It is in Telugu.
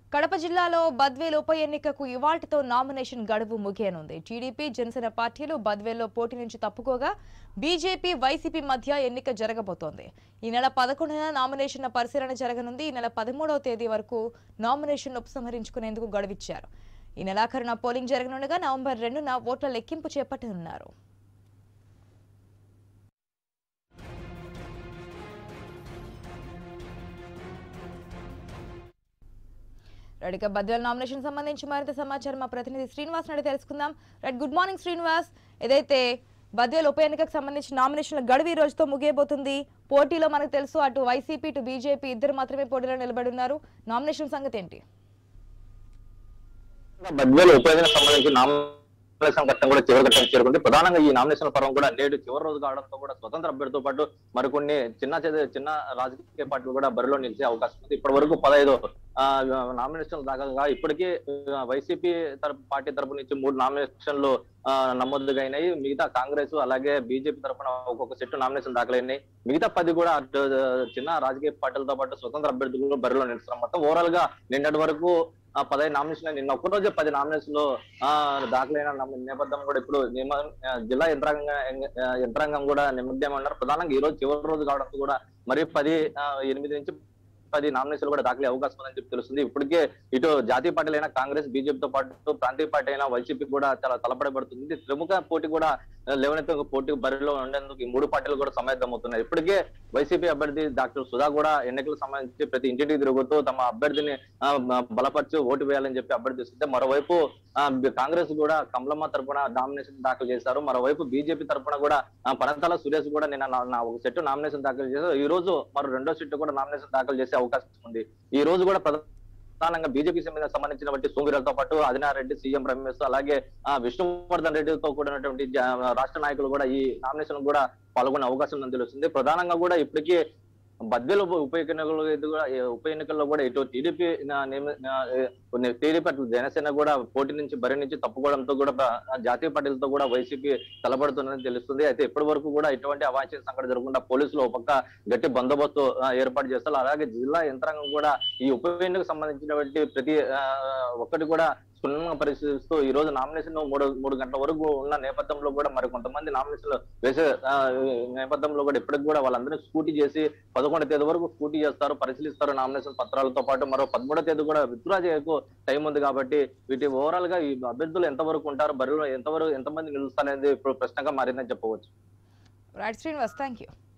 కడప జిల్లాలో బద్వేల్ ఉప ఎన్నికకు ఇవాల్టితో నామినేషన్ గడువు ముగియనుంది టీడీపీ జనసేన పార్టీలు బద్వేల్లో పోటీ నుంచి తప్పుకోగా బీజేపీ వైసీపీ మధ్య ఎన్నిక జరగబోతోంది ఈ నెల పదకొండున నామినేషన్ల పరిశీలన జరగనుంది ఈ నెల పదమూడవ తేదీ వరకు నామినేషన్ ఉపసంహరించుకునేందుకు గడువిచ్చారు ఈ నెలాఖరున పోలింగ్ జరగనుండగా నవంబర్ రెండున ఓట్ల లెక్కింపు చేపట్టనున్నారు రెడ్డిగా బద్వేల్ నామినేషన్ సంబంధించి మరింత సమాచారం మా ప్రతినిధి శ్రీనివాస్ నడి తెలుసుకుందాం రైట్ గుడ్ మార్నింగ్ శ్రీనివాస్ ఏదైతే బద్వేల్ ఉప ఎన్నికకు సంబంధించి నామినేషన్ల గడువు ఈ రోజుతో ముగియబోతుంది పోటీలో మనకు తెలుసు అటు వైసీపీ ఇటు బీజేపీ ఇద్దరు మాత్రమే పోటీలో నిలబడి ఉన్నారు నామినేషన్ సంగతి ఏంటి బద్వేలు ఉప ఎన్నికకు సంబంధించి నామినేషన్ ఘట్టం కూడా చివరి ఘట్టం చేరుకుంది ప్రధానంగా ఈ నామినేషన్ పర్వం కూడా నేడు చివరి రోజు కావడంతో కూడా స్వతంత్ర అభ్యర్థితో పాటు మరికొన్ని చిన్న చిన్న- చిన్న రాజకీయ పార్టీలు కూడా బరిలో నిలిచే అవకాశం ఉంది ఇప్పటి వరకు పదహైదు నామినేషన్లు దాకా ఇప్పటికీ ఆ, వైసీపీ తరపు పార్టీ తరపు నుంచి మూడు నామినేషన్లు ఆ, నమోదుగా అయినాయి మిగతా కాంగ్రెస్ అలాగే బీజేపీ తరపున ఒక్కొక్క సెట్ నామినేషన్ దాఖలైనాయి మిగతా పది కూడా అటు చిన్న రాజకీయ పార్టీలతో పాటు స్వతంత్ర అభ్యర్థులు బరిలో నిలుస్తున్నారు మొత్తం ఓవరాల్ గా నిన్నటి వరకు ఆ పదహైదు నామినేషన్ నిన్న ఒక్కరోజే పది నామినేషన్ లో ఆ దాఖలైన నమ్మ- నేపథ్యం కూడా ఇప్పుడు నిమ- ఆ, జిల్లా యంత్రాంగం ఆ, యంత్రాంగం కూడా నిమగ్నం ఉన్నారు ప్రధానంగా ఈ రోజు చివరి రోజు కావడంతో కూడా మరి పది ఆ, ఎనిమిది నుంచి పది నామినేషన్లు కూడా దాఖలే అవకాశం ఉందని చెప్పి తెలుస్తుంది ఇప్పటికే ఇటు జాతీయ పార్టీలు అయినా కాంగ్రెస్ బీజేపీతో పాటు ప్రాంతీయ పార్టీ అయినా వైసీపీ కూడా చాలా తలపడబడుతుంది ఇది ప్రముఖ పోటీ కూడా లేవనెత్తే పోటీ బరిలో ఉండేందుకు ఈ మూడు పార్టీలు కూడా సమాయత్తమవుతున్నాయి ఇప్పటికే వైసీపీ అభ్యర్థి డాక్టర్ సుధా కూడా ఎన్నికలకు సంబంధించి ప్రతి ఇంటింటికి తిరుగుతూ తమ అభ్యర్థిని ఆ, బ- బలపరిచి ఓటు వేయాలని చెప్పి అభ్యర్థిస్తుంటే మరోవైపు ఆ, బి- కాంగ్రెస్ కూడా కమలమ్మ తరపున నామినేషన్ దాఖలు చేశారు మరోవైపు బీజేపీ తరపున కూడా ఆ, పరంతాల సురేష్ కూడా నిన్న నా- నా ఒక సెట్ నామినేషన్ దాఖలు చేశారు ఈ రోజు మరో రెండో సెట్ కూడా నామినేషన్ దాఖలు చేసే అవకాశం ఉంది ఈ రోజు కూడా ప్రధానంగా బీజేపీ సంబంధించిన బట్టి సోమిరాలతో పాటు ఆదినారెడ్డి సీఎం రమేష్ అలాగే ఆ, విష్ణువర్ధన్ రెడ్డితో కూడినటువంటి జా- రాష్ట్ర నాయకులు కూడా ఈ నామినేషన్ కూడా పాల్గొనే అవకాశం ఉందని తెలుస్తుంది ప్రధానంగా కూడా ఇప్పటికీ బద్దెల ఉప ఉప ఎన్నికల్లో ఇది కూడా ఈ ఉప ఎన్నికల్లో కూడా ఇటు టీడీపీ టీడీపీ అటు జనసేన కూడా పోటీ నుంచి బరి నుంచి తప్పుకోవడంతో కూడా ప్ర- జాతీయ పార్టీలతో కూడా వైసీపీ తలపడుతుందని తెలుస్తుంది అయితే ఇప్పటి వరకు కూడా ఎటువంటి అవాంఛనీయ సంఘటన జరగకుండా పోలీసులు ఒక పక్క గట్టి బందోబస్తు ఆ, ఏర్పాటు చేస్తారు అలాగే జిల్లా యంత్రాంగం కూడా ఈ ఉప ఎన్నికకు సంబంధించినటువంటి ప్రతి ఆ, ఒక్కటి కూడా క్షుణ్ణంగా పరిశీలిస్తూ ఈ రోజు నామినేషన్ మూడు మూడు గంటల వరకు ఉన్న నేపథ్యంలో కూడా మరి కొంతమంది నామినేషన్లు వేసే ఆ, నేపథ్యంలో కూడా ఇప్పటికి కూడా వాళ్ళందరినీ స్కూటీ చేసి పదకొండు తేదీ వరకు స్కూటీ చేస్తారు పరిశీలిస్తారు నామినేషన్ పత్రాలతో పాటు మరో పదమూడో తేదీ కూడా విత్డ్రా చేయకు టైం ఉంది కాబట్టి వీటి ఓవరాల్ గా ఈ అభ్యర్థులు ఎంతవరకు ఉంటారు బరిలో ఎంతవరకు ఎంతమంది నిలుస్తారనేది ఇప్పుడు ప్రశ్నగా మారిందని చెప్పవచ్చు రైట్ శ్రీనివాస్ థ్యాంక్ యూ